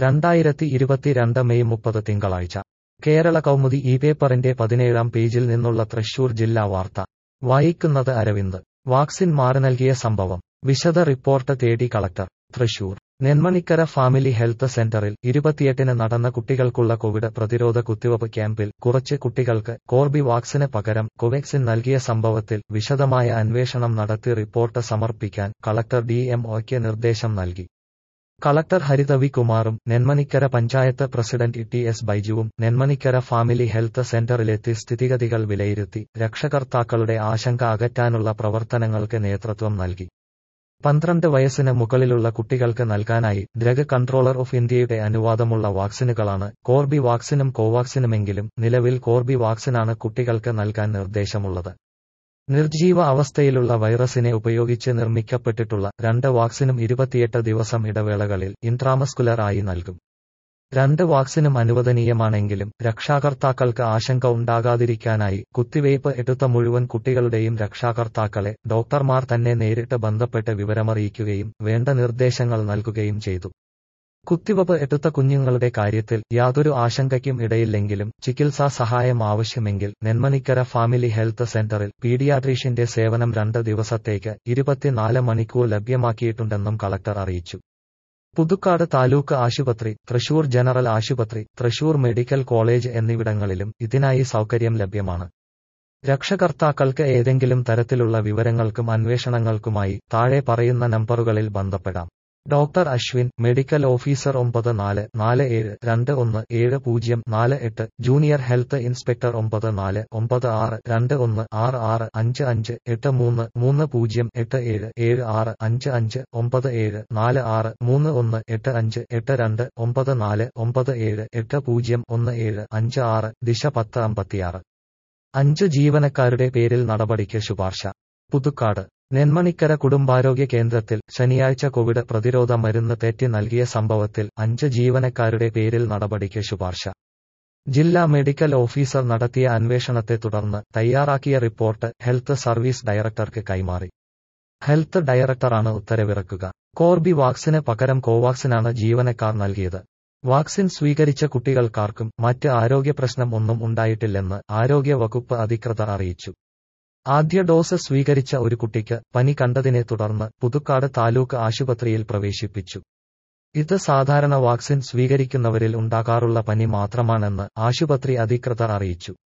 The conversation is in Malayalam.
രണ്ടായിരത്തി ഇരുപത്തിരണ്ട് മെയ് മുപ്പത് തിങ്കളാഴ്ച കേരള കൗമുദി ഈ പേപ്പറിന്റെ പതിനേഴാം പേജിൽ നിന്നുള്ള തൃശൂർ ജില്ലാ വാർത്ത വായിക്കുന്നത് അരവിന്ദ് വാക്സിൻ മാറി നൽകിയ സംഭവം വിശദ റിപ്പോർട്ട് തേടി collector Thrissur Nenmanikkara family health സെന്ററിൽ ഇരുപത്തിയെട്ടിന് നടന്ന കുട്ടികൾക്കുള്ള കോവിഡ് പ്രതിരോധ കുത്തിവയ്പ് ക്യാമ്പിൽ കുറച്ച് കുട്ടികൾക്ക് കോർബിവാക്സിന് പകരം കോവാക്സിൻ നൽകിയ സംഭവത്തിൽ വിശദമായ അന്വേഷണം നടത്തി റിപ്പോർട്ട് സമർപ്പിക്കാൻ കളക്ടർ ഡിഎംഒയ്ക്ക് നിർദ്ദേശം നൽകി കളക്ടർ ഹരിതവി കുമാറും Nenmanikkara panchayat president T S ബൈജുവും നെന്മണിക്കര ഫാമിലി ഹെൽത്ത് സെന്ററിലെത്തി സ്ഥിതിഗതികൾ വിലയിരുത്തി രക്ഷകർത്താക്കളുടെ ആശങ്ക അകറ്റാനുള്ള പ്രവർത്തനങ്ങൾക്ക് നേതൃത്വം നൽകി പന്ത്രണ്ട് വയസ്സിന് മുകളിലുള്ള കുട്ടികൾക്ക് നൽകാനായി ഡ്രഗ് കൺട്രോളർ ഓഫ് ഇന്ത്യയുടെ അനുവാദമുള്ള വാക്സിനുകളാണ് കോർബി വാക്സിനും കോവാക്സിനുമെങ്കിലും നിലവിൽ കോർബി വാക്സിനാണ് കുട്ടികൾക്ക് നൽകാൻ നിർദ്ദേശമുള്ളത് നിർജീവ അവസ്ഥയിലുള്ള വൈറസിനെ ഉപയോഗിച്ച് നിർമ്മിക്കപ്പെട്ടിട്ടുള്ള രണ്ട് വാക്സിനും ഇരുപത്തിയെട്ട് ദിവസം ഇടവേളകളിൽ ഇൻട്രാമസ്കുലർ ആയി നൽകും രണ്ട് വാക്സിനും അനുവദനീയമാണെങ്കിലും രക്ഷാകർത്താക്കൾക്ക് ആശങ്ക ഉണ്ടാകാതിരിക്കാനായി കുത്തിവയ്പ് എടുത്ത മുഴുവൻ കുട്ടികളുടെയും രക്ഷാകർത്താക്കളെ ഡോക്ടർമാർ തന്നെ നേരിട്ട് ബന്ധപ്പെട്ട് വിവരമറിയിക്കുകയും വേണ്ട നിർദ്ദേശങ്ങൾ നൽകുകയും ചെയ്തു കുത്തിവയ്പ് എടുത്ത കുഞ്ഞുങ്ങളുടെ കാര്യത്തിൽ യാതൊരു ആശങ്കയ്ക്കും ഇടയില്ലെങ്കിലും ചികിത്സാ സഹായം ആവശ്യമെങ്കിൽ നെന്മണിക്കര ഫാമിലി ഹെൽത്ത് സെന്ററിൽ പീഡിയാട്രീഷ്യന്റെ സേവനം രണ്ട് ദിവസത്തേക്ക് ഇരുപത്തിനാല് മണിക്കൂർ ലഭ്യമാക്കിയിട്ടുണ്ടെന്നും കളക്ടർ അറിയിച്ചു പുതുക്കാട് താലൂക്ക് ആശുപത്രി തൃശൂർ ജനറൽ ആശുപത്രി തൃശൂർ മെഡിക്കൽ കോളേജ് എന്നിവിടങ്ങളിലും ഇതിനായി സൗകര്യം ലഭ്യമാണ് രക്ഷകർത്താക്കൾക്ക് ഏതെങ്കിലും തരത്തിലുള്ള വിവരങ്ങൾക്കും അന്വേഷണങ്ങൾക്കുമായി താഴെ പറയുന്ന നമ്പറുകളിൽ ബന്ധപ്പെടാം ഡോക്ടർ അശ്വിൻ മെഡിക്കൽ ഓഫീസർ ഒമ്പത് നാല് നാല് ഏഴ് രണ്ട് ഒന്ന് ഏഴ് പൂജ്യം നാല് എട്ട് ജൂനിയർ ഹെൽത്ത് ഇൻസ്പെക്ടർ ഒമ്പത് നാല് ഒമ്പത് ആറ് രണ്ട് ഒന്ന് ആറ് ആറ് അഞ്ച് അഞ്ച് എട്ട് മൂന്ന് മൂന്ന് പൂജ്യം എട്ട് ഏഴ് ഏഴ് ആറ് അഞ്ച് അഞ്ച് ഒമ്പത് ഏഴ് നാല് ആറ് മൂന്ന് ഒന്ന് എട്ട് അഞ്ച് എട്ട് രണ്ട് ഒമ്പത് നാല് ഒമ്പത് ഏഴ് എട്ട് പൂജ്യം ഒന്ന് ഏഴ് അഞ്ച് ആറ് ദിശ പത്ത് അമ്പത്തിയാറ് അഞ്ച് ജീവനക്കാരുടെ പേരിൽ നടപടിക്ക് ശുപാർശ പുതുക്കാട് നെന്മണിക്കര കുടുംബാരോഗ്യ കേന്ദ്രത്തിൽ ശനിയാഴ്ച കോവിഡ് പ്രതിരോധ മരുന്ന് തെറ്റി നൽകിയ സംഭവത്തിൽ അഞ്ച് ജീവനക്കാരുടെ പേരിൽ നടപടിക്ക് ശുപാർശ ജില്ലാ മെഡിക്കൽ ഓഫീസർ നടത്തിയ അന്വേഷണത്തെ തുടർന്ന് തയ്യാറാക്കിയ റിപ്പോർട്ട് ഹെൽത്ത് സർവീസ് ഡയറക്ടർക്ക് കൈമാറി ഹെൽത്ത് ഡയറക്ടറാണ് ഉത്തരവിറക്കുക കോർബി വാക്സിന് പകരം കോവാക്സിനാണ് ജീവനക്കാർ നൽകിയത് വാക്സിൻ സ്വീകരിച്ച കുട്ടികൾക്കാർക്കും മറ്റ് ആരോഗ്യ പ്രശ്നം ഒന്നും ഉണ്ടായിട്ടില്ലെന്ന് ആരോഗ്യ വകുപ്പ് അധികൃതർ അറിയിച്ചു ആദ്യ ഡോസ് സ്വീകരിച്ച ഒരു കുട്ടിക്ക് പനി കണ്ടതിനെ തുടർന്ന് പുതുക്കാട് താലൂക്ക് ആശുപത്രിയിൽ പ്രവേശിപ്പിച്ചു ഇത് സാധാരണ വാക്സിൻ സ്വീകരിക്കുന്നവരിൽ ഉണ്ടാകാറുള്ള പനി മാത്രമാണെന്ന് ആശുപത്രി അധികൃതർ അറിയിച്ചു